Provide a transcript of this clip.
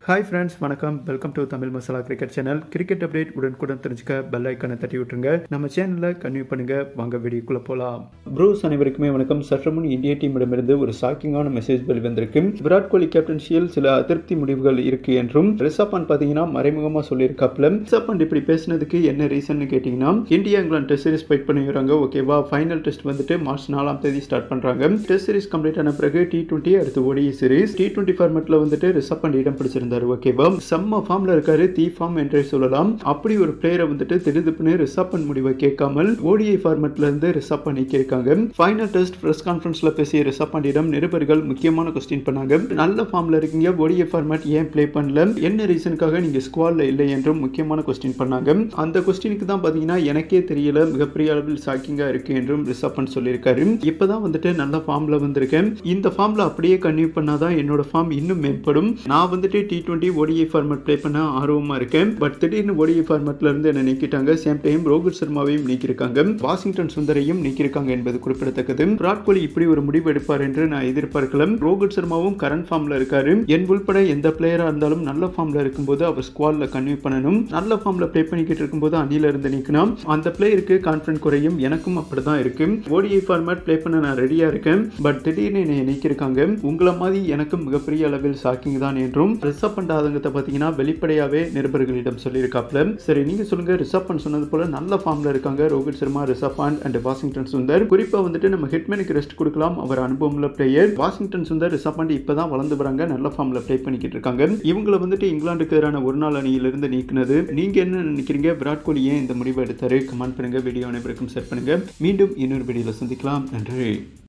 hi friends வணக்கம் welcome to Tamil Masala cricket channel cricket update உடனுக்குடன் தெரிஞ்சுக்க பெல் ஐக்கனை தட்டி விட்டுருங்க நம்ம சேனலில் கன்வியூ பண்ணுங்க வாங்க வீடியோக்குள்ள போகலாம் ப்ரூஸ் அனைவருக்குமே வணக்கம் சற்று முன் இந்திய டீமிடமிருந்து ஒரு ஷாக்கிங்கான மெசேஜ் வெளிவந்திருக்கு விராட் கோலி கேப்டன்சியில் சில அதிருப்தி முடிவுகள் இருக்கு என்றும் ரிஷப் பண்ட் பார்த்தீங்கன்னா மறைமுகமாக சொல்லியிருக்காப்ல ரிஷப் பண்ட் இப்படி பேசினதுக்கு என்ன ரீசன் கேட்டிங்கன்னா India England test series fight பண்ணி வராங்க ஓகேவா ஃபைனல் டெஸ்ட் வந்துட்டு மார்ச் நாலாம் தேதி ஸ்டார்ட் பண்ணுறாங்க டெஸ்ட் சீரிஸ் கம்ப்ளீட் ஆன பிறகு டி டுவெண்ட்டி அடுத்து ஓடிஐ சீரிஸ் டி டுவெண்ட்டி ஃபார்மெட்டில் வந்துட்டு ரிஷப் பண்ட் இடம் பிடிச்சிருந்தார் ஓகேவா செம்ம ஃபார்ம்ல இருக்காரு தீ ஃபார்ம் என்றே சொல்லலாம் அப்படி ஒரு பிளேயரை வந்துட்டு திடுதுப்புன்னு ரிஷப் பண்ட் முடிவை கேட்காமல் ஓடிஐ ஃபார்மெட்ல இருந்து ரிஷப் பண்ணி கேட்காங்க ஃபைனல் டெஸ்ட் பிரஸ் கான்ஃபரன்ஸ்ல பேசிய ரிஷப் பண்டிடம் நிருபர்கள் முக்கியமான கொஸ்டின் பண்ணாங்க நல்ல ஃபார்ம்ல இருக்கீங்க ஓடிஐ ஃபார்மேட் ஏன் ப்ளே பண்ணல என்ன ரீசனுக்காக நீங்க ஸ்குவாட்ல இல்லை என்றும் முக்கியமான கொஸ்டின் பண்ணாங்க அந்த கொஸ்டினுக்கு தான் பாத்தீங்கன்னா எனக்கே தெரியல மிகப்பெரிய அளவில் ஷாக்கிங்கா இருக்கு என்றும் ரிஷப் பண்ட் சொல்லியிருக்காரு இப்பதான் வந்துட்டு நல்ல ஃபார்ம்ல வந்திருக்கேன் இந்த ஃபார்ம்ல அப்படியே கன்டினியூ பண்ணாதான் என்னோட ஃபார்ம் இன்னும் மேம்படும் நான் வந்துட்டு T twenty ODI format play பண்ண ஆர்வமா இருக்கேன் பட் திடீர்னு ஓடிஐ ஃபார்மேட்ல இருந்து என்ன நீக்கிட்டாங்க சேம் டைம் ரோஹித் சர்மாவையும் நீக்கியிருக்காங்க வாஷிங்டன் சுந்தரையும் நீக்கியிருக்காங்க என்பது குறிப்பிடத்தக்கது விராட் கோலி இப்படி ஒரு முடிவு எடுப்பார் என்று நான் எதிர்பார்க்கல ரோஹித் சர்மாவும் கரண்ட் ஃபார்ம்ல இருக்காரு என் உள்பட எந்த பிளேயரா இருந்தாலும் நல்ல ஃபார்ம்ல இருக்கும்போது அவர் ஸ்குவாட்ல கன்வியூ பண்ணணும் நல்ல ஃபார்ம்ல ப்ளே பண்ணிக்கிட்டு இருக்கும்போது அணில இருந்து நீக்கணும் அந்த பிளேயருக்கு கான்ஃபிடன்ட் குறையும் எனக்கும் அப்படிதான் இருக்கு ஓடிஐ ஃபார்மேட் ப்ளே பண்ண நான் ரெடியா இருக்கேன் பட் திடீர்னு என்னை நீக்கியிருக்காங்க உங்களை மாதிரி எனக்கும் மிகப்பெரிய அளவில் ஷாக்கிங் தான் என்றும் ரிசர்வ் பண்ண ஆதங்கத்தை பார்த்தீங்கன்னா வெளிப்படையாவே நிருபர்களிடம் சொல்லியிருக்காப்ல சரி நீங்க சொல்லுங்க ரிசர்வ் பண்ண சொன்னது போல நல்ல ஃபார்ம்ல இருக்காங்க ரோஹித் சர்மா ரிசர்வ் பாண்ட் அண்ட் வாஷிங்டன் சுந்தர் குறிப்பா வந்துட்டு நம்ம ஹிட்மேனுக்கு ரெஸ்ட் கொடுக்கலாம் அவர் அனுபவம்ல பிளேயர் வாஷிங்டன் சுந்தர் ரிசர்வ் பாண்ட் இப்பதான் வளர்ந்து வராங்க நல்ல ஃபார்ம்ல ப்ளே பண்ணிக்கிட்டு இருக்காங்க இவங்களை வந்துட்டு இங்கிலாந்துக்கு எதிரான ஒரு நாள் அணியிலிருந்து நீக்கினது நீங்க என்ன நினைக்கிறீங்க விராட் கோலி ஏன் இந்த முடிவை எடுத்தாரு கமெண்ட் பண்ணுங்க வீடியோ அனைவருக்கும் ஷேர் பண்ணுங்க மீண்டும் இன்னொரு வீடியோல சந்திக்கலாம் நன்றி